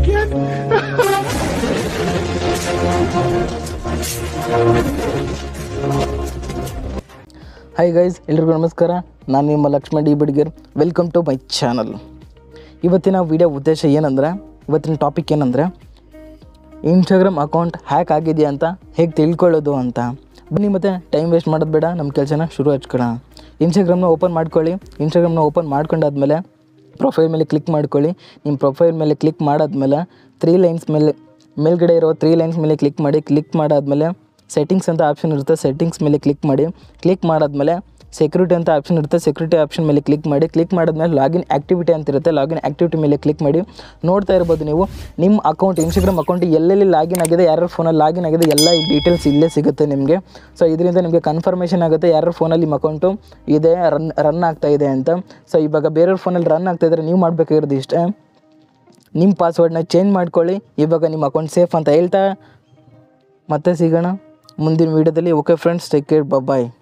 again? Hi guys ಎಲ್ರಿಗೂ ನಮಸ್ಕಾರ ನಾನು ನಿಮ್ಮ Lakshman D Badiger welcome to my channel ಇವತ್ತಿನ ವಿಡಿಯೋ ಉದ್ದೇಶ ಏನಂದರೆ ಇವತ್ತಿನ ಟಾಪಿಕ್ ಏನಂದರೆ ಇನ್ಸ್ಟಾಗ್ರಾಮ್ ಅಕೌಂಟ್ ಹ್ಯಾಕ್ ಆಗಿದೆಯಾ ಅಂತ ಹೇಗೆ ತಿಳ್ಕೊಳ್ಳೋದು ಅಂತ ಬನ್ನಿ ಮತ್ತೆ ಟೈಮ್ ವೇಸ್ಟ್ ಮಾಡೋದು ಬೇಡ ನಮ್ಮ ಕೆಲಸನ ಶುರು ಹಚ್ಕೋಣ ಇನ್ಸ್ಟಾಗ್ರಾಮ್ನ ಓಪನ್ ಮಾಡ್ಕೊಳ್ಳಿ ಇನ್ಸ್ಟಾಗ್ರಾಮ್ನ ಓಪನ್ ಮಾಡ್ಕೊಂಡಾದ್ಮೇಲೆ ಪ್ರೊಫೈಲ್ ಮೇಲೆ ಕ್ಲಿಕ್ ಮಾಡ್ಕೊಳ್ಳಿ ನಿಮ್ಮ ಪ್ರೊಫೈಲ್ ಮೇಲೆ ಕ್ಲಿಕ್ ಮಾಡಾದ್ಮೇಲೆ ತ್ರೀ ಲೈನ್ಸ್ ಮೇಲೆ ಮೇಲ್ಗಡೆ ಇರೋ ತ್ರೀ ಲೈನ್ಸ್ ಮೇಲೆ ಕ್ಲಿಕ್ ಮಾಡಿ ಕ್ಲಿಕ್ ಮಾಡಾದ್ಮೇಲೆ ಸೆಟ್ಟಿಂಗ್ಸ್ ಅಂತ ಆಪ್ಷನ್ ಇರುತ್ತೆ ಸೆಟ್ಟಿಂಗ್ಸ್ ಮೇಲೆ ಕ್ಲಿಕ್ ಮಾಡಿ ಕ್ಲಿಕ್ ಮಾಡಾದ್ಮೇಲೆ ಸೆಕ್ಯೂರಿಟಿ ಅಂತ ಆಪ್ಷನ್ ಇರುತ್ತೆ ಸೆಕ್ಯೂರಿಟಿ ಆಪ್ಷನ್ ಮೇಲೆ ಕ್ಲಿಕ್ ಮಾಡಿ ಕ್ಲಿಕ್ ಮಾಡಿದ್ಮೇಲೆ ಲಾಗಿನ್ ಆ್ಯಕ್ಟಿವಿಟಿ ಅಂತ ಇರುತ್ತೆ ಲಾಗಿನ್ ಆ್ಯಕ್ಟಿವಿಟಿ ಮೇಲೆ ಕ್ಲಿಕ್ ಮಾಡಿ ನೋಡ್ತಾ ಇರ್ಬೋದು ನೀವು ನಿಮ್ಮ ಅಕೌಂಟ್ ಇನ್ಸ್ಟಾಗ್ರಾಮ್ ಅಕೌಂಟ್ ಎಲ್ಲೆಲ್ಲಿ ಲಾಗಿನ್ ಆಗಿದೆ ಯಾರ್ಯಾರ ಫೋನಲ್ಲಿ ಲಾಗಿನ್ ಆಗಿದೆ ಎಲ್ಲ ಈ ಡೀಟೇಲ್ಸ್ ಇಲ್ಲೇ ಸಿಗುತ್ತೆ ನಿಮಗೆ ಸೊ ಇದರಿಂದ ನಿಮಗೆ ಕನ್ಫರ್ಮೇಷನ್ ಆಗುತ್ತೆ ಯಾರ್ಯಾರ ಫೋನಲ್ಲಿ ನಿಮ್ಮ ಅಕೌಂಟು ಇದೆ ರನ್ ರನ್ ಆಗ್ತಾ ಇದೆ ಅಂತ ಸೊ ಇವಾಗ ಬೇರೆಯವ್ರ ಫೋನಲ್ಲಿ ರನ್ ಆಗ್ತಾ ಇದ್ರೆ ನೀವು ಮಾಡಬೇಕಾಗಿರೋದು ಇಷ್ಟೇ ನಿಮ್ಮ ಪಾಸ್ವರ್ಡ್ನ ಚೇಂಜ್ ಮಾಡ್ಕೊಳ್ಳಿ ಇವಾಗ ನಿಮ್ಮ ಅಕೌಂಟ್ ಸೇಫ್ ಅಂತ ಹೇಳ್ತಾ ಮತ್ತೆ ಸಿಗೋಣ ಮುಂದಿನ ವೀಡಿಯೋದಲ್ಲಿ ಓಕೆ ಫ್ರೆಂಡ್ಸ್ ಟೇಕ್ ಕೇರ್ ಬಾಯ್